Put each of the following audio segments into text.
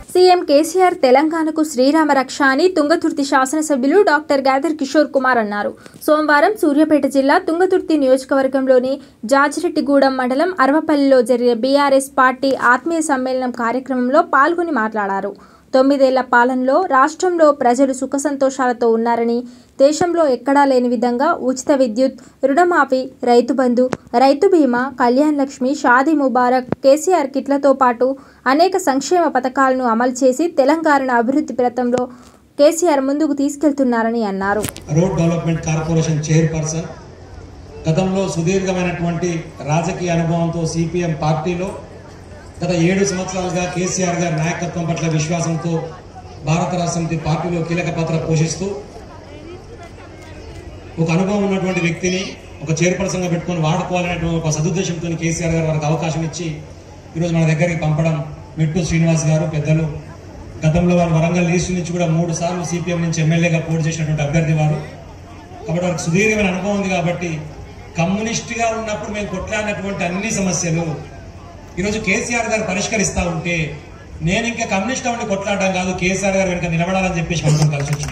CM KCR తెలంగాణకు శ్రీరామ రక్ష అని తుంగతుర్తి శాసనసభ్యులు డాక్టర్ గాదర్ కిషోర్ కుమార్ అన్నారు సోమవారం సూర్యాపేట జిల్లా తుంగతుర్తి నియోజకవర్గంలోని జాజిరెడ్డిగూడెం మండలం అరవపల్లిలో జరిగిన బీఆర్ఎస్ పార్టీ ఆత్మీయ సమ్మేళనం కార్యక్రమంలో పాల్గొని మాట్లాడారు తొమ్మిదేళ్ల పాలనలో రాష్ట్రంలో ప్రజలు సుఖ సంతోషాలతో ఉన్నారని దేశంలో ఎక్కడా లేని విధంగా ఉచిత విద్యుత్ రుణమాఫీ రైతు బంధు రైతు బీమా కళ్యాణ్ లక్ష్మి షాదీ ముబారక్ కేసీఆర్ కిట్లతో పాటు అనేక సంక్షేమ పథకాలను అమలు చేసి తెలంగాణను అభివృద్ధి పథంలో కేసీఆర్ ముందుకు తీసుకెళ్తున్నారని అన్నారు రోడ్ డెవలప్మెంట్ కార్పొరేషన్ చైర్పర్సన్ గతంలో సుదీర్ఘమైనటువంటి రాజకీయ అనుభవంతో సిపిఎం పార్టీలో గత ఏడు సంవత్సరాలుగా కేసీఆర్ గారి నాయకత్వం పట్ల విశ్వాసంతో భారత రాష్ట్ర సమితి పార్టీలో కీలక పాత్ర పోషిస్తూ ఒక అనుభవం ఉన్నటువంటి వ్యక్తిని ఒక చైర్పర్సన్గా పెట్టుకొని వాడుకోవాలనేటువంటి ఒక సదుద్దేశంతో కేసీఆర్ గారు వారికి అవకాశం ఇచ్చి ఈరోజు మన దగ్గరికి పంపడం మెట్టు శ్రీనివాస్ గారు పెద్దలు గతంలో వారు వరంగల్ ఈస్ట్ నుంచి కూడా మూడు సార్లు సిపిఎం నుంచి ఎమ్మెల్యేగా పోటీ చేసినటువంటి అభ్యర్థి వారు కాబట్టి వారికి సుదీర్ఘమైన అనుభవం ఉంది కాబట్టి కమ్యూనిస్ట్గా ఉన్నప్పుడు మేము కొట్లాడినటువంటి అన్ని సమస్యలు ఈరోజు కేసీఆర్ గారు పరిష్కరిస్తా ఉంటే నేను ఇంకా కమ్యూనిస్ట్ ఉండి కొట్లాడడం కాదు కేసీఆర్ గారు వెనుక నిలబడాలని చెప్పేసి మనకు కలిసి వచ్చింది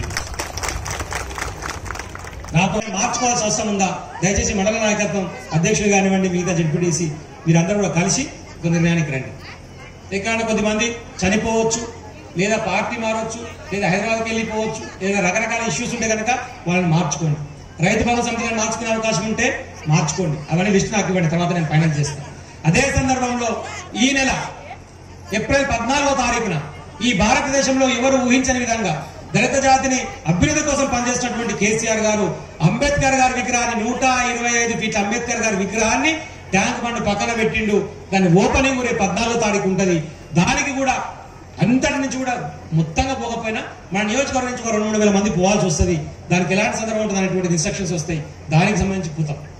నాతో మార్చుకోవాల్సిన అవసరం ఉందా దయచేసి మండల నాయకత్వం అధ్యక్షుడు కానివ్వండి మిగతా జడ్పీటీసీ మీరందరూ కూడా కలిసి ఒక నిర్ణయానికి రండి ఎక్కడ కొద్దిమంది చనిపోవచ్చు లేదా పార్టీ మారవచ్చు లేదా హైదరాబాద్కి వెళ్ళిపోవచ్చు లేదా రకరకాల ఇష్యూస్ ఉంటే కనుక వాళ్ళని మార్చుకోండి రైతు బంధు సమితిని మార్చుకునే అవకాశం ఉంటే మార్చుకోండి అవన్నీ లిస్ట్ నాకు ఇవ్వండి తర్వాత నేను ఫైనల్ చేస్తాను అదే సందర్భంలో ఈ నెల ఏప్రిల్ పద్నాలుగో తారీఖున ఈ భారతదేశంలో ఎవరు ఊహించని విధంగా దళిత జాతిని అభ్యున్నతి కోసం పనిచేసినటువంటి కేసీఆర్ గారు అంబేద్కర్ గారి విగ్రహాన్ని నూట ఇరవై ఐదు ఫీట్ల అంబేద్కర్ గారి విగ్రహాన్ని ట్యాంక్ బండ్ పక్కన పెట్టిండు దాని ఓపెనింగ్ రేపు పద్నాలుగో తారీఖు ఉంటది దానికి కూడా అంతటి నుంచి కూడా మొత్తంగా పోకపోయినా మన నియోజకవర్గం నుంచి ఒక రెండు మూడు వేల మంది పోవాల్సి వస్తుంది దానికి ఎలాంటి సందర్భం ఉంటుంది అనేటువంటి ఇన్స్ట్రక్షన్స్ వస్తాయి దానికి సంబంధించి పోతాం